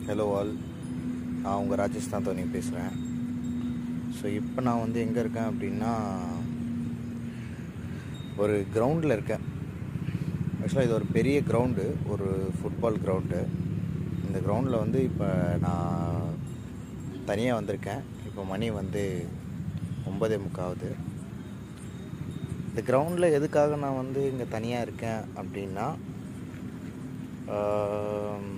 Hello all நான் உங்கள் ராஜஸ்தான் தோனி பேசுகிறேன் ஸோ இப்போ நான் வந்து எங்கே இருக்கேன் அப்படின்னா ஒரு கிரவுண்டில் இருக்கேன் ஆக்சுவலாக இது ஒரு பெரிய கிரவுண்டு ஒரு ஃபுட்பால் கிரவுண்டு இந்த கிரவுண்டில் வந்து இப்போ நான் தனியாக வந்திருக்கேன் இப்போ மணி வந்து ஒன்பதே முக்காவது இந்த கிரவுண்டில் எதுக்காக நான் வந்து இங்கே தனியாக இருக்கேன் அப்படின்னா ஆம்,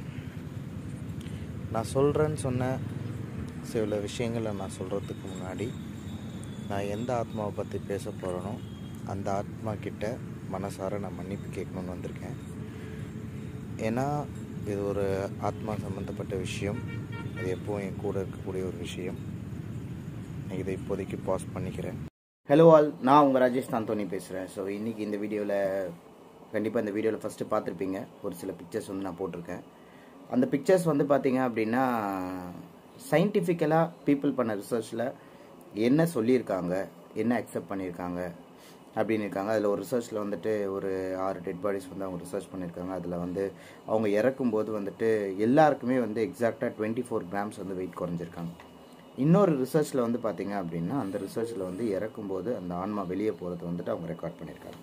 நான் சொல்கிறேன்னு சொன்ன சில விஷயங்களை நான் சொல்கிறதுக்கு முன்னாடி நான் எந்த ஆத்மாவை பற்றி பேச போகிறேனோ அந்த ஆத்மா கிட்ட மனசார நான் மன்னிப்பு கேட்கணுன்னு வந்திருக்கேன் ஏன்னா இது ஒரு ஆத்மா சம்மந்தப்பட்ட விஷயம் அது எப்போவும் என் கூட இருக்கக்கூடிய ஒரு விஷயம் நான் இதை இப்போதைக்கு பாஸ் பண்ணிக்கிறேன் ஹலோ ஆல் நான் உங்கள் ராஜேஷ் தாந்தோனி பேசுகிறேன் ஸோ இன்றைக்கி இந்த வீடியோவில் கண்டிப்பாக இந்த வீடியோவில் ஃபஸ்ட்டு பார்த்துருப்பீங்க ஒரு சில பிக்சர்ஸ் வந்து நான் போட்டிருக்கேன் அந்த பிக்சர்ஸ் வந்து பார்த்தீங்க அப்படின்னா சயின்டிஃபிக்கலாக பீப்புள் பண்ண ரிசர்ச்சில் என்ன சொல்லியிருக்காங்க என்ன அக்செப்ட் பண்ணியிருக்காங்க அப்படின்னு இருக்காங்க அதில் ஒரு ரிசர்ச்சில் வந்துட்டு ஒரு ஆறு டெட் பாடிஸ் வந்து அவங்க ரிசர்ச் பண்ணியிருக்காங்க அதில் வந்து அவங்க இறக்கும்போது வந்துட்டு எல்லாருக்குமே வந்து எக்ஸாக்டாக டுவெண்ட்டி ஃபோர் கிராம்ஸ் வந்து வெயிட் குறைஞ்சிருக்காங்க இன்னொரு ரிசர்ச்சில் வந்து பார்த்தீங்க அப்படின்னா அந்த ரிசர்ச்சில் வந்து இறக்கும்போது அந்த ஆன்மா வெளியே போகிறது வந்துட்டு அவங்க ரெக்கார்ட் பண்ணியிருக்காங்க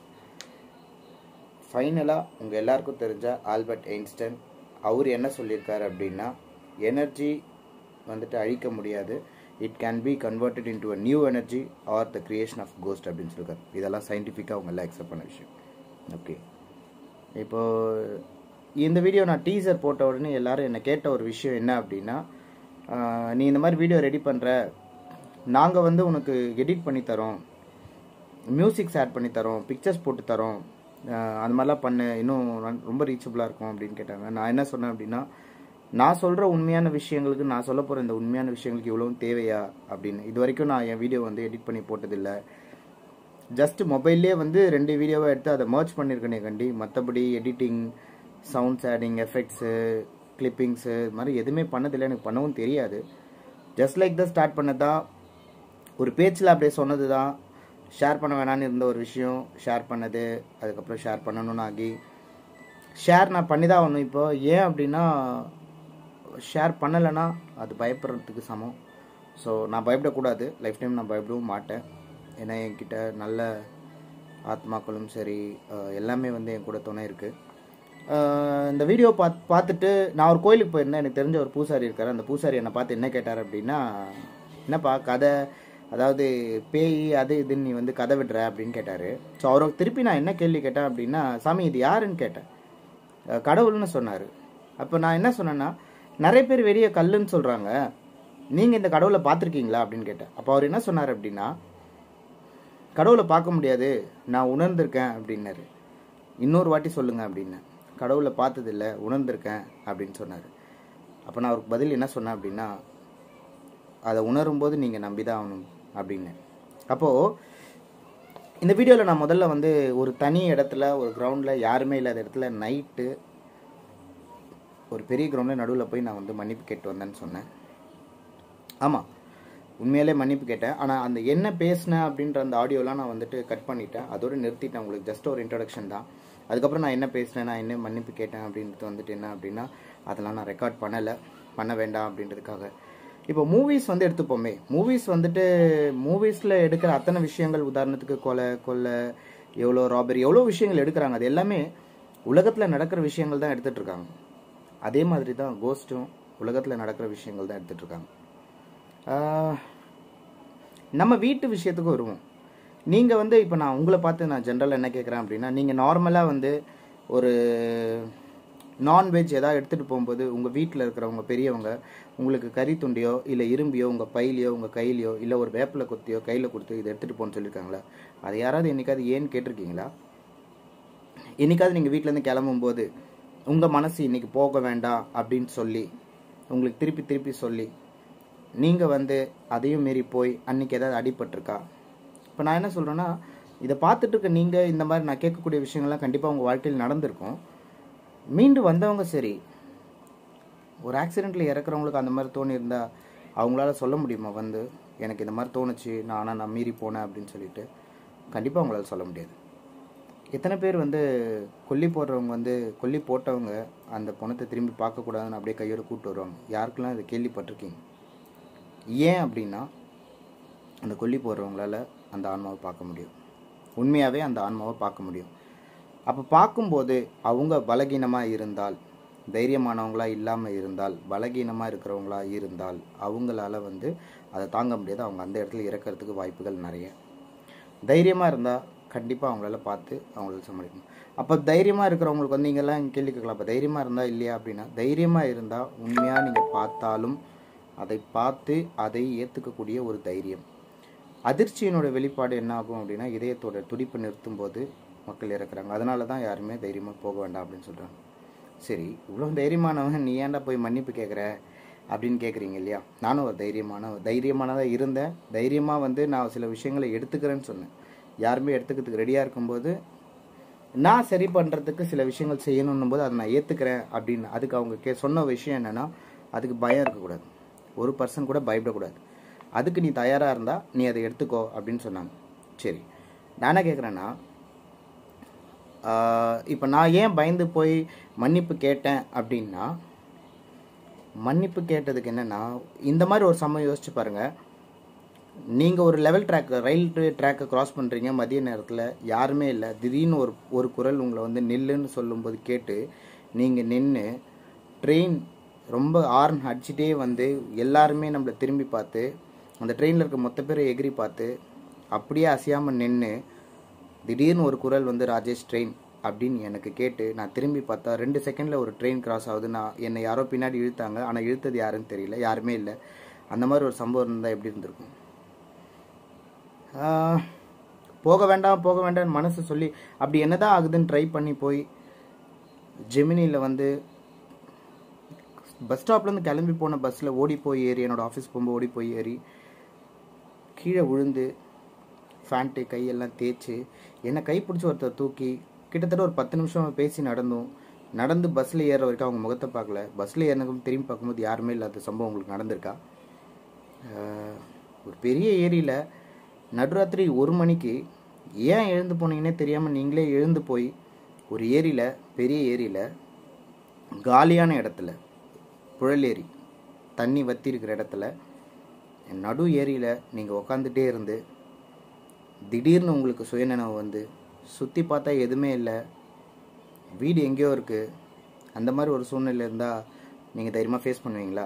ஃபைனலாக உங்கள் எல்லாருக்கும் தெரிஞ்ச ஆல்பர்ட் ஐன்ஸ்டைன் அவர் என்ன சொல்லியிருக்காரு அப்படின்னா எனர்ஜி வந்துட்டு அழிக்க முடியாது it can be converted into a new energy or the creation of ghost அப்படின்னு சொல்லியிருக்காரு இதெல்லாம் சயின்டிஃபிக்காக அவங்க எல்லாம் அக்செப்ட் பண்ண விஷயம் ஓகே இப்போ இந்த வீடியோ நான் டீசர் போட்ட உடனே எல்லாரும் என்னை கேட்ட ஒரு விஷயம் என்ன அப்படின்னா ஆஹ், நீ இந்த மாதிரி வீடியோ ரெடி பண்ணுற நாங்கள் வந்து உனக்கு எடிட் பண்ணி தரோம் மியூசிக்ஸ் ஆட் பண்ணி தரோம் பிக்சர்ஸ் போட்டு தரோம் அஹ் அந்த மாதிரிலாம் பண்ணு இன்னும் நன்- ரொம்ப ரீச்சபிளாக இருக்கும் அப்படின்னு கேட்டாங்க நான் என்ன சொன்னேன் அப்படின்னா நான் சொல்கிற உண்மையான விஷயங்களுக்கு நான் சொல்ல போகிற இந்த உண்மையான விஷயங்களுக்கு இவ்வளவும் தேவையா அப்படின்னு இது வரைக்கும் நான் என் வீடியோ வந்து எடிட் பண்ணி போட்டதில்லை ஜஸ்ட் மொபைல்லே வந்து ரெண்டு வீடியோவை எடுத்து அதை மர்ச் பண்ணியிருக்கேனே கண்டி மற்றபடி எடிட்டிங் சவுண்ட்ஸ் ஆடிங் எஃபெக்ட்ஸு கிளிப்பிங்ஸு இது மாதிரி எதுவுமே பண்ணதில்லை எனக்கு பண்ணவும் தெரியாது ஜஸ்ட் லைக் தான் ஸ்டார்ட் பண்ணதான் ஒரு பேச்சில் அப்படியே சொன்னது தான் ஷேர் பண்ண வேணாம்னு இருந்த ஒரு விஷயம் ஷேர் பண்ணது அதுக்கப்புறம் ஷேர் பண்ணணும்னு ஆகி ஷேர் நான் பண்ணி தான் ஆகணும் இப்போ ஏன் அப்படின்னா ஷேர் பண்ணலைன்னா அது பயப்படுறதுக்கு சமம் ஸோ நான் பயப்படக்கூடாது லைஃப் டைம் நான் பயப்படவும் மாட்டேன் ஏன்னா என்கிட்ட நல்ல ஆத்மாக்களும் சரி அஹ், எல்லாமே வந்து என் கூட துணை இருக்குது இந்த வீடியோ பார்த்து பார்த்துட்டு நான் ஒரு கோயிலுக்கு போயிருந்தேன் எனக்கு தெரிஞ்ச ஒரு பூசாரி இருக்கார் அந்த பூசாரி என்னை பார்த்து என்ன கேட்டார் அப்படின்னா என்னப்பா கதை அதாவது பேய் அது இதுன்னு நீ வந்து கதை விடுற அப்படின்னு கேட்டார் ஸோ அவருக்கு திருப்பி நான் என்ன கேள்வி கேட்டேன் அப்படின்னா சாமி இது யாருன்னு கேட்டேன் அஹ் கடவுள்னு சொன்னார் அப்போ நான் என்ன சொன்னேன்னா நிறைய பேர் வெளியே கல்லுன்னு சொல்கிறாங்க நீங்கள் இந்த கடவுளை பார்த்துருக்கீங்களா அப்படின்னு கேட்டேன் அப்போ அவர் என்ன சொன்னார் அப்படின்னா கடவுளை பார்க்க முடியாது நான் உணர்ந்திருக்கேன் அப்படின்னாரு இன்னொரு வாட்டி சொல்லுங்க அப்படின்னேன் கடவுளை பார்த்ததில்ல உணர்ந்திருக்கேன் அப்படின்னு சொன்னார் அப்போ நான் அவருக்கு பதில் என்ன சொன்னேன் அப்படின்னா அதை உணரும்போது நீங்கள் நம்பி தான் ஆகணும் அப்படின்னு அப்போது இந்த வீடியோவில் நான் முதல்ல வந்து ஒரு தனி இடத்துல ஒரு கிரவுண்டில் யாருமே இல்லாத இடத்துல நைட்டு ஒரு பெரிய கிரவுண்டில் நடுவில் போய் நான் வந்து மன்னிப்பு கேட்டு வந்தேன்னு சொன்னேன் ஆமாம் உண்மையிலே மன்னிப்பு கேட்டேன் ஆனால் அந்த என்ன பேசினேன் அப்படின்ற அந்த ஆடியோலாம் நான் வந்துட்டு கட் பண்ணிட்டேன் அதோட நிறுத்திட்டேன் உங்களுக்கு ஜஸ்ட் ஒரு இன்ட்ரடக்ஷன் தான் அதுக்கப்புறம் நான் என்ன பேசினேன் நான் என்ன மன்னிப்பு கேட்டேன் அப்படின்றது வந்துட்டு என்ன அப்படின்னா அதெல்லாம் நான் ரெக்கார்ட் பண்ணலை பண்ண வேண்டாம் அப்படின்றதுக்காக இப்போ மூவிஸ் வந்து எடுத்துப்போமே மூவிஸ் வந்துட்டு மூவிஸில் எடுக்கிற அத்தனை விஷயங்கள் உதாரணத்துக்கு கொலை கொள்ளை எவ்வளோ ராபரி எவ்வளோ விஷயங்கள் எடுக்கிறாங்க அது எல்லாமே உலகத்தில் நடக்கிற விஷயங்கள் தான் எடுத்துட்டு இருக்காங்க அதே மாதிரி தான் கோஸ்ட்டும் உலகத்தில் நடக்கிற விஷயங்கள் தான் எடுத்துட்டு இருக்காங்க ஆஹ், நம்ம வீட்டு விஷயத்துக்கு வருவோம் நீங்கள் வந்து இப்போ நான் உங்களை பார்த்து நான் ஜென்ரலாக என்ன கேட்குறேன் அப்படின்னா நீங்கள் நார்மலாக வந்து ஒரு நான்வெஜ் ஏதாவது எடுத்துகிட்டு போகும்போது உங்கள் வீட்டில் இருக்கிறவங்க பெரியவங்க உங்களுக்கு கறி துண்டியோ இல்லை இரும்பியோ உங்கள் பையிலையோ உங்கள் கையிலையோ இல்லை ஒரு வேப்பிலை குத்தியோ கையில் கொடுத்து இதை எடுத்துகிட்டு போன்னு சொல்லியிருக்காங்களா அது யாராவது என்னைக்காவது ஏன்னு கேட்டிருக்கீங்களா என்னைக்காவது நீங்கள் வீட்டிலேருந்து கிளம்பும்போது உங்கள் மனசு இன்னைக்கு போக வேண்டாம் அப்படின்னு சொல்லி உங்களுக்கு திருப்பி திருப்பி சொல்லி நீங்கள் வந்து அதையும் மீறி போய் அன்னைக்கு ஏதாவது அடிபட்டிருக்கா இப்போ நான் என்ன சொல்கிறேன்னா இதை பார்த்துட்டு இருக்க நீங்கள் இந்த மாதிரி நான் கேட்கக்கூடிய விஷயங்கள்லாம் கண்டிப்பாக உங்கள் வாழ்க்கையில் நடந்திருக்கும் மீண்டு வந்தவங்க சரி ஒரு ஆக்சிடெண்ட்டில் இறக்குறவங்களுக்கு அந்த மாதிரி தோணி இருந்தா அவங்களால சொல்ல முடியுமா வந்து எனக்கு இந்த மாதிரி தோணுச்சு நான் ஆனால் நான் மீறி போனேன் அப்படின்னு சொல்லிட்டு கண்டிப்பாக அவங்களால சொல்ல முடியாது எத்தனை பேர் வந்து கொல்லி போடுறவங்க வந்து கொல்லி போட்டவங்க அந்த பணத்தை திரும்பி பார்க்கக்கூடாதுன்னு அப்படியே கையோட கூப்பிட்டு வருவாங்க யாருக்கெல்லாம் இதை கேள்விப்பட்டிருக்கீங்க ஏன் அப்படின்னா அந்த கொல்லி போடுறவங்களால அந்த ஆன்மாவை பார்க்க முடியும் உண்மையாகவே அந்த ஆன்மாவை பார்க்க முடியும் அப்போ பார்க்கும்போது அவங்க பலகீனமாக இருந்தால் தைரியமானவங்களா இல்லாமல் இருந்தால் பலகீனமாக இருக்கிறவங்களா இருந்தால் அவங்களால வந்து அதை தாங்க முடியாது அவங்க அந்த இடத்துல இறக்கிறதுக்கு வாய்ப்புகள் நிறைய தைரியமாக இருந்தால் கண்டிப்பாக அவங்களால பார்த்து அவங்களால சமாளிக்கணும் அப்போ தைரியமாக இருக்கிறவங்களுக்கு வந்து நீங்கள்லாம் கேள்வி கேட்கலாம் அப்போ தைரியமாக இருந்தால் இல்லையா அப்படின்னா தைரியமாக இருந்தால் உண்மையாக நீங்கள் பார்த்தாலும் அதை பார்த்து அதை ஏற்றுக்கக்கூடிய ஒரு தைரியம் அதிர்ச்சியினோட வெளிப்பாடு என்ன ஆகும் அப்படின்னா இதயத்தோட துடிப்பு நிறுத்தும் போது மக்கள் இறக்குறாங்க அதனால தான் யாருமே தைரியமாக போக வேண்டாம் அப்படின்னு சொல்கிறாங்க சரி இவ்வளோ தைரியமானவன் நீ ஏன்டா போய் மன்னிப்பு கேட்குற அப்படின்னு கேட்குறீங்க இல்லையா நானும் ஒரு தைரியமான தைரியமானதாக இருந்தேன் தைரியமாக வந்து நான் சில விஷயங்களை எடுத்துக்கிறேன்னு சொன்னேன் யாருமே எடுத்துக்கிறதுக்கு ரெடியாக இருக்கும்போது நான் சரி பண்ணுறதுக்கு சில விஷயங்கள் செய்யணுன்னும் போது அதை நான் ஏற்றுக்கிறேன் அப்படின்னு அதுக்கு அவங்க கே சொன்ன விஷயம் என்னென்னா அதுக்கு பயம் இருக்கக்கூடாது ஒரு பர்சன் கூட பயப்படக்கூடாது அதுக்கு நீ தயாராக இருந்தால் நீ அதை எடுத்துக்கோ அப்படின்னு சொன்னாங்க சரி நான் என்ன கேட்குறேன்னா இப்போ நான் ஏன் பயந்து போய் மன்னிப்பு கேட்டேன் அப்படின்னா மன்னிப்பு கேட்டதுக்கு என்னென்னா இந்த மாதிரி ஒரு சமயம் யோசிச்சு பாருங்கள் நீங்கள் ஒரு லெவல் ட்ராக் ரயில் ட்ராக்கை கிராஸ் பண்ணுறீங்க மதிய நேரத்தில் யாருமே இல்லை திடீர்னு ஒரு ஒரு குரல் உங்களை வந்து நில்லுன்னு சொல்லும்போது கேட்டு நீங்கள் நின்று ட்ரெயின் ரொம்ப ஆர்ன் அடிச்சிட்டே வந்து எல்லாருமே நம்மளை திரும்பி பார்த்து அந்த ட்ரெயினில் இருக்க மொத்த பேரை எகிரி பார்த்து அப்படியே அசையாமல் நின்று திடீர்னு ஒரு குரல் வந்து ராஜேஷ் ட்ரெயின் அப்படின்னு எனக்கு கேட்டு நான் திரும்பி பார்த்தா ரெண்டு செகண்டில் ஒரு ட்ரெயின் கிராஸ் ஆகுது நான் என்னை யாரோ பின்னாடி இழுத்தாங்க ஆனால் இழுத்தது யாருன்னு தெரியல யாருமே இல்லை அந்த மாதிரி ஒரு சம்பவம் இருந்தால் எப்படி இருந்திருக்கும் ஆஹ், போக வேண்டாம் போக வேண்டாம்னு மனசு சொல்லி அப்படி என்னதான் ஆகுதுன்னு ட்ரை பண்ணி போய் ஜெமினியில் வந்து பஸ் ஸ்டாப்லேருந்து கிளம்பி போன பஸ்ஸில் ஓடி போய் ஏறி என்னோட ஆஃபீஸ் போகும்போது ஓடி போய் ஏறி கீழே விழுந்து ஃபேண்ட்டு கையெல்லாம் தேய்ச்சி என்னை கை பிடிச்சி ஒருத்தர் தூக்கி கிட்டத்தட்ட ஒரு பத்து நிமிஷம் பேசி நடந்தோம் நடந்து பஸ்ஸில் ஏற வரைக்கும் அவங்க முகத்தை பார்க்கல பஸ்ஸில் ஏறினதும் திரும்பி பார்க்கும்போது யாருமே இல்லாத சம்பவம் உங்களுக்கு நடந்திருக்கா ஆஹ், ஒரு பெரிய ஏரியில் நடுராத்திரி ஒரு மணிக்கு ஏன் எழுந்து போனீங்கன்னே தெரியாமல் நீங்களே எழுந்து போய் ஒரு ஏரியில் பெரிய ஏரியில் காலியான இடத்துல புழல் ஏரி தண்ணி வத்தி இருக்கிற இடத்துல நடு ஏரியில் நீங்கள் உக்காந்துட்டே இருந்து திடீர்னு உங்களுக்கு சுயநினைவு வந்து சுற்றி பார்த்தா எதுவுமே இல்லை வீடு எங்கேயோ இருக்குது அந்த மாதிரி ஒரு சூழ்நிலை இருந்தால் நீங்கள் தைரியமாக ஃபேஸ் பண்ணுவீங்களா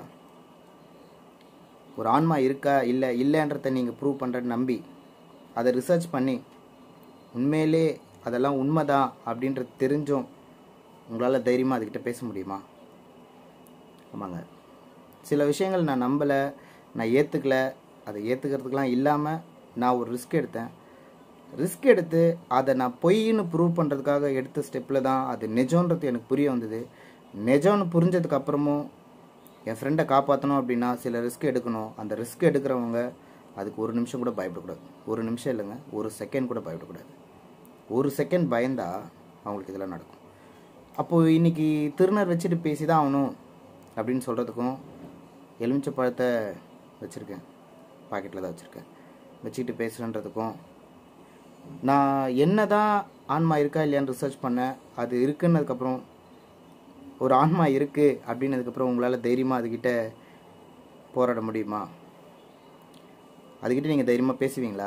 ஒரு ஆன்மா இருக்கா இல்லை இல்லைன்றத நீங்கள் ப்ரூவ் பண்ணுறன்னு நம்பி அதை ரிசர்ச் பண்ணி உண்மையிலே அதெல்லாம் உண்மைதான் அப்படின்றது தெரிஞ்சும் உங்களால் தைரியமாக அதுக்கிட்ட பேச முடியுமா ஆமாங்க சில விஷயங்கள் நான் நம்பலை நான் ஏற்றுக்கல அதை ஏற்றுக்கிறதுக்கெலாம் இல்லாமல் நான் ஒரு ரிஸ்க் எடுத்தேன் ரிஸ்க் எடுத்து அதை நான் பொய்ன்னு ப்ரூவ் பண்ணுறதுக்காக எடுத்த ஸ்டெப்பில் தான் அது நிஜம்ன்றது எனக்கு புரிய வந்தது நிஜம்னு புரிஞ்சதுக்கு அப்புறமும் என் ஃப்ரெண்டை காப்பாற்றணும் அப்படின்னா சில ரிஸ்க் எடுக்கணும் அந்த ரிஸ்க் எடுக்கிறவங்க அதுக்கு ஒரு நிமிஷம் கூட பயப்படக்கூடாது ஒரு நிமிஷம் இல்லைங்க ஒரு செகண்ட் கூட பயப்படக்கூடாது ஒரு செகண்ட் பயந்தா அவங்களுக்கு இதெல்லாம் நடக்கும் அப்போது இன்னைக்கு திருநர் வச்சுட்டு பேசி தான் ஆகணும் அப்படின்னு சொல்கிறதுக்கும் எலுமிச்சை பழத்தை வச்சுருக்கேன் பாக்கெட்டில் தான் வச்சுருக்கேன் வச்சுக்கிட்டு பேசுகிறன்றதுக்கும் நான் என்ன தான் ஆன்மா இருக்கா இல்லையான்னு ரிசர்ச் பண்ணேன் அது இருக்குன்னதுக்கப்புறம் ஒரு ஆன்மா இருக்குது அப்படின்னதுக்கப்புறம் உங்களால் தைரியமாக அதுக்கிட்ட போராட முடியுமா அதுக்கிட்ட நீங்கள் தைரியமாக பேசுவீங்களா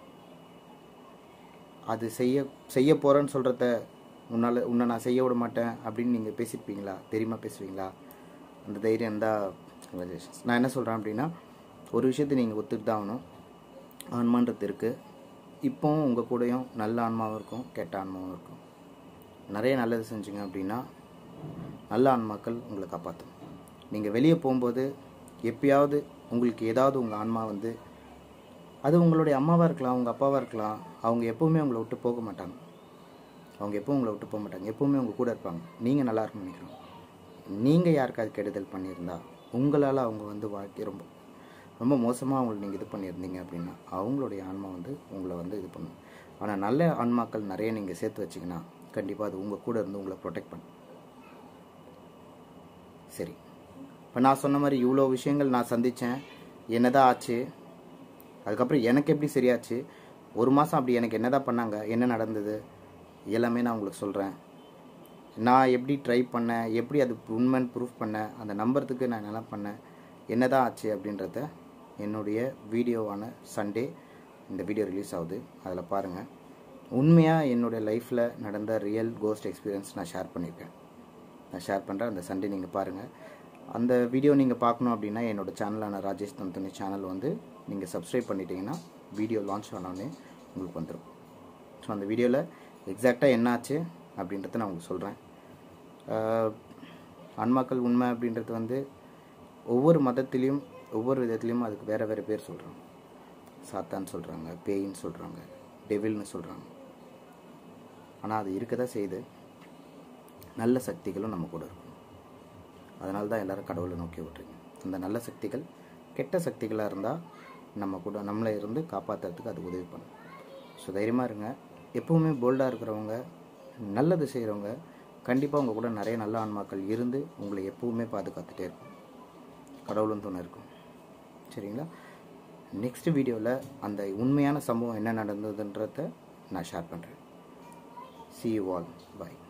அது செய்ய செய்ய போகிறேன்னு சொல்கிறத உன்னால் உன்னை நான் செய்ய விட மாட்டேன் அப்படின்னு நீங்கள் பேசியிருப்பீங்களா தைரியமாக பேசுவீங்களா அந்த தைரியம் இருந்தால் congratulations. நான் என்ன சொல்கிறேன் அப்படின்னா ஒரு விஷயத்தை நீங்கள் ஒத்துட்டு தான் ஆகணும் ஆன்மான்றது இருக்குது இப்போவும் உங்கள் கூடயும் நல்ல ஆன்மாவும் இருக்கும் கெட்ட ஆன்மாவும் இருக்கும் நிறைய நல்லது செஞ்சீங்க அப்படின்னா நல்ல ஆன்மாக்கள் உங்களை காப்பாற்றும் நீங்கள் வெளியே போகும்போது எப்பயாவது உங்களுக்கு ஏதாவது உங்கள் ஆன்மா வந்து அது உங்களுடைய அம்மாவாக இருக்கலாம் உங்கள் அப்பாவாக இருக்கலாம் அவங்க எப்போவுமே உங்களை விட்டு போக மாட்டாங்க அவங்க எப்பவும் உங்களை விட்டு போக மாட்டாங்க எப்பவுமே உங்கள் கூட இருப்பாங்க நீங்கள் நல்லா இருக்கணும்னு நினைக்கிறோம் நீங்கள் யாருக்காவது கெடுதல் பண்ணியிருந்தா உங்களால் அவங்க வந்து வாழ்க்கை ரொம்ப ரொம்ப மோசமாக அவங்களை நீங்கள் இது பண்ணியிருந்தீங்க அப்படின்னா அவங்களுடைய ஆன்மா வந்து உங்களை வந்து இது பண்ணும் ஆனால் நல்ல ஆன்மாக்கள் நிறைய நீங்கள் சேர்த்து வச்சிங்கன்னா கண்டிப்பாக அது உங்கள் கூட இருந்து உங்களை ப்ரொடெக்ட் பண்ணும் சரி இப்போ நான் சொன்ன மாதிரி இவ்வளோ விஷயங்கள் நான் சந்தித்தேன் என்னதான் ஆச்சு அதுக்கப்புறம் எனக்கு எப்படி சரியாச்சு ஒரு மாதம் அப்படி எனக்கு என்னதான் பண்ணாங்க என்ன நடந்தது எல்லாமே நான் உங்களுக்கு சொல்கிறேன் நான் எப்படி ட்ரை பண்ணேன் எப்படி அது உண்மைன்னு ப்ரூஃப் பண்ணேன் அந்த நம்புறதுக்கு நான் என்ன பண்ணேன் என்ன தான் ஆச்சு அப்படின்றத என்னுடைய வீடியோவான சண்டே இந்த வீடியோ ரிலீஸ் ஆகுது அதில் பாருங்கள் உண்மையாக என்னுடைய லைஃப்பில் நடந்த ரியல் கோஸ்ட் எக்ஸ்பீரியன்ஸ் நான் ஷேர் பண்ணியிருக்கேன் நான் ஷேர் பண்ணுறேன் அந்த சண்டே நீங்கள் பாருங்கள் அந்த வீடியோ நீங்கள் பார்க்கணும் அப்படின்னா என்னோட சேனலான ராஜேஷ் தந்தனி சேனல் வந்து நீங்கள் சப்ஸ்கிரைப் பண்ணிட்டீங்கன்னா வீடியோ லான்ச் ஆனோடனே உங்களுக்கு வந்துடும் ஸோ அந்த வீடியோவில் எக்ஸாக்டாக என்னாச்சு அப்படின்றத நான் உங்களுக்கு சொல்கிறேன் ஆன்மாக்கள் உண்மை அப்படின்றது வந்து ஒவ்வொரு மதத்திலையும் ஒவ்வொரு விதத்துலேயும் அதுக்கு வேறு வேறு பேர் சொல்கிறாங்க சாத்தான்னு சொல்கிறாங்க பேயின்னு சொல்கிறாங்க டெவில்னு சொல்கிறாங்க ஆனால் அது இருக்க தான் செய்யுது நல்ல சக்திகளும் நம்ம கூட இருக்கும் அதனால தான் எல்லாரும் கடவுளை நோக்கி விட்றீங்க அந்த நல்ல சக்திகள் கெட்ட சக்திகளாக இருந்தால் நம்ம கூட நம்மளை இருந்து காப்பாற்றுறதுக்கு அது உதவி பண்ணும் ஸோ தைரியமாக இருங்க எப்பவுமே போல்டாக இருக்கிறவங்க நல்லது செய்கிறவங்க கண்டிப்பாக உங்கள் கூட நிறைய நல்ல ஆன்மாக்கள் இருந்து உங்களை எப்பவுமே பாதுகாத்துட்டே இருக்கும் கடவுளும் துணை இருக்கும் சரிங்களா நெக்ஸ்ட் வீடியோவில் அந்த உண்மையான சம்பவம் என்ன நடந்ததுன்றத நான் ஷேர் பண்ணுறேன் சி யூ ஆல் பாய்